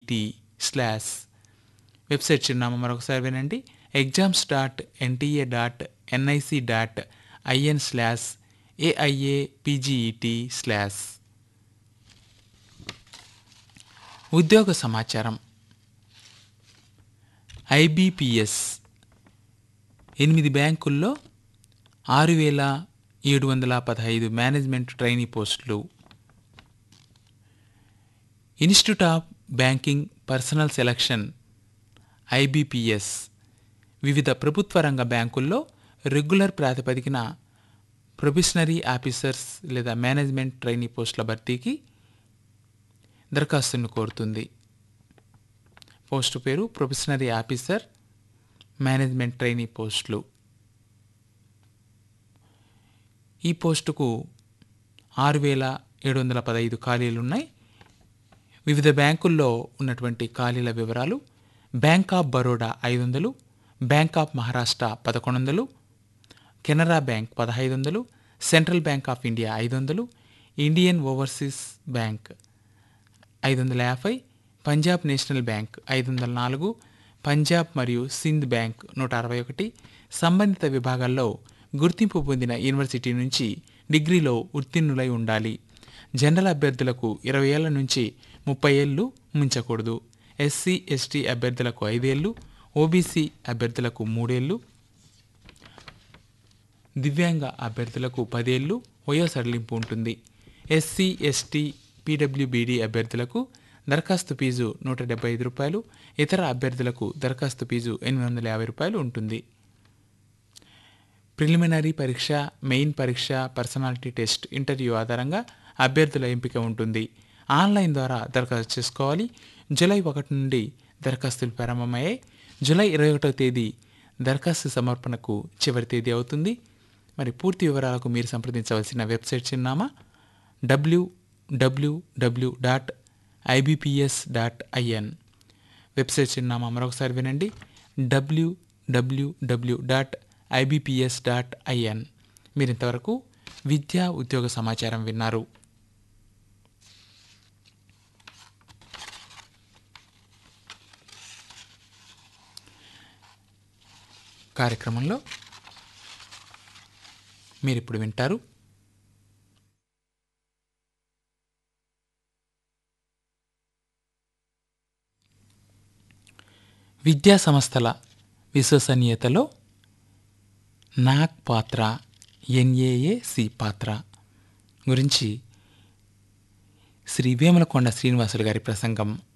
పీజీఈటీ slash website చిరునామా మరొకసారి వినండి exams dot NTA dot NIC dot IN slash AIA PGET slash ఉద్యోగ సమాచారం ఐబీపీఎస్ ఎనిమిది బ్యాంకుల్లో ఆరు వేల ఏడు వందల పదహైదు మేనేజ్మెంట్ ట్రైనీ పోస్టులు institute of banking personnel selection IBPS వివిధ ప్రభుత్వ రంగ బ్యాంకుల్లో రెగ్యులర్ ప్రాతిపదికన ప్రొబిషనరీ ఆఫీసర్స్ లేదా మేనేజ్మెంట్ ట్రైనీ పోస్టుల భర్తీకి దరఖాస్తును కోరుతుంది పోస్టు పేరు ప్రొఫెషనరీ ఆఫీసర్ మేనేజ్మెంట్ ట్రైనీ పోస్టులు ఈ పోస్టుకు ఆరు వేల ఏడు వందల పదహైదు ఖాళీలు ఉన్నాయి వివిధ బ్యాంకుల్లో ఉన్నటువంటి ఖాళీల వివరాలు బ్యాంక్ ఆఫ్ బరోడా ఐదు వందలు బ్యాంక్ ఆఫ్ మహారాష్ట్ర పదకొండు వందలు కెనరా బ్యాంక్ పదహైదు వందలు సెంట్రల్ బ్యాంక్ ఆఫ్ ఇండియా ఐదు వందలు ఇండియన్ ఓవర్సీస్ బ్యాంక్ ఐదు వందల యాభై పంజాబ్ నేషనల్ బ్యాంక్ ఐదు వందల నాలుగు పంజాబ్ మరియు సింధ్ బ్యాంక్ నూట అరవై ఒకటి సంబంధిత విభాగాల్లో గుర్తింపు పొందిన యూనివర్సిటీ నుంచి డిగ్రీలో ఉత్తీర్ణులై ఉండాలి జనరల్ అభ్యర్థులకు ఇరవై ఏళ్ల నుంచి ముప్పై ఏళ్ళు మించకూడదు ఎస్సీ ఎస్టీ అభ్యర్థులకు ఐదేళ్ళు ఓబీసీ అభ్యర్థులకు మూడేళ్ళు దివ్యాంగ అభ్యర్థులకు పదేళ్ళు వయో సడలింపు ఉంటుంది ఎస్సీ ఎస్టీ పీడబ్ల్యూబీడీ అభ్యర్థులకు దరఖాస్తు ఫీజు నూట డెబ్బై ఐదు రూపాయలు ఇతర అభ్యర్థులకు దరఖాస్తు ఫీజు ఎనిమిది వందల యాభై రూపాయలు ఉంటుంది ప్రిలిమినరీ పరీక్ష మెయిన్ పరీక్ష పర్సనాలిటీ టెస్ట్ ఇంటర్వ్యూ ఆధారంగా అభ్యర్థుల ఎంపిక ఉంటుంది ఆన్లైన్ ద్వారా దరఖాస్తు చేసుకోవాలి జూలై ఒకటి నుండి దరఖాస్తులు ప్రారంభమయ్యాయి జూలై ఇరవై ఒకటో తేదీ దరఖాస్తు సమర్పణకు చివరి తేదీ అవుతుంది మరి పూర్తి వివరాలకు మీరు సంప్రదించవలసిన వెబ్సైట్ చిరునామా W WWW dot IBPS dot IN website చిరునామా మరొకసారి వినండి WWW dot IBPS dot IN మీరు ఇంతవరకు విద్యా ఉద్యోగ సమాచారం విన్నారు కార్యక్రమంలో మీరు ఇప్పుడు వింటారు విద్యా సంస్థల విశ్వసనీయతలో నాక్ పాత్ర ఎన్ఏఏసి పాత్ర గురించి శ్రీ వేములకొండ శ్రీనివాసులు గారి ప్రసంగం